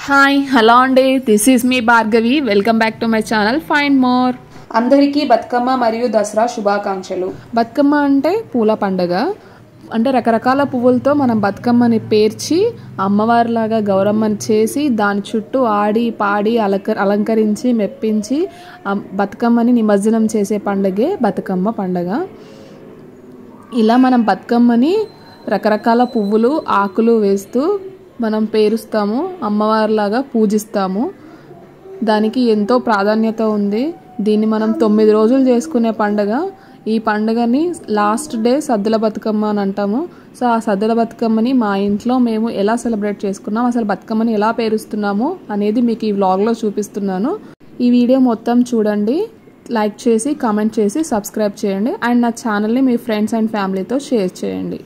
hi hello అండి this is మీ Bhargavi welcome back to my channel find more అందరికీ బతుకమ్మ మరియు దసరా శుభాకాంక్షలు బతుకమ్మ అంటే పూల పండుగ అంటే రకరకాల పువ్వులతో మనం బతుకమ్మని పేర్చి అమ్మవారిలాగా గౌరమ్మని చేసి దాని చుట్టూ ఆడి పాడి అలంక అలంకరించి మెప్పించి ఆ బతుకమ్మని నిమజ్జనం చేసే పండుగే బతుకమ్మ పండుగ ఇలా మనం బతుకమ్మని రకరకాల పువ్వులు ఆకులు వేస్తూ మనం పేరుస్తాము అమ్మవారిలాగా పూజిస్తాము దానికి ఎంతో ప్రాధాన్యత ఉంది దీన్ని మనం తొమ్మిది రోజులు చేసుకునే పండుగ ఈ పండుగని లాస్ట్ డే సద్దుల బతుకమ్మ అని అంటాము సో ఆ సద్దుల బతుకమ్మని మా ఇంట్లో మేము ఎలా సెలబ్రేట్ చేసుకున్నాం అసలు బతుకమ్మని ఎలా పేరుస్తున్నాము అనేది మీకు ఈ వ్లాగ్లో చూపిస్తున్నాను ఈ వీడియో మొత్తం చూడండి లైక్ చేసి కామెంట్ చేసి సబ్స్క్రైబ్ చేయండి అండ్ నా ఛానల్ని మీ ఫ్రెండ్స్ అండ్ ఫ్యామిలీతో షేర్ చేయండి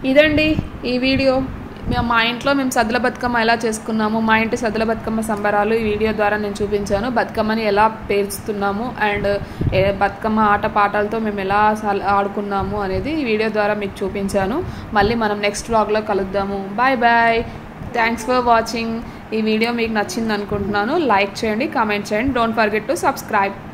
ఇదండి ఈ వీడియో మేము మా ఇంట్లో మేము సద్దుల బతుకమ్మ ఎలా చేసుకున్నాము మా ఇంటి సద్దుల బతుకమ్మ సంబరాలు ఈ వీడియో ద్వారా నేను చూపించాను బతుకమ్మని ఎలా పేర్చుతున్నాము అండ్ ఏ- బతుకమ్మ ఆట పాటలతో మేము ఎలా సల్- ఆడుకున్నాము అనేది ఈ వీడియో ద్వారా మీకు చూపించాను మళ్ళీ మనం నెక్స్ట్ వ్లాగ్లో కలుద్దాము bye bye thanks for watching ఈ వీడియో మీకు నచ్చింది అనుకుంటున్నాను లైక్ చేయండి కామెంట్ చేయండి డోంట్ ఫర్గెట్ టు సబ్స్క్రైబ్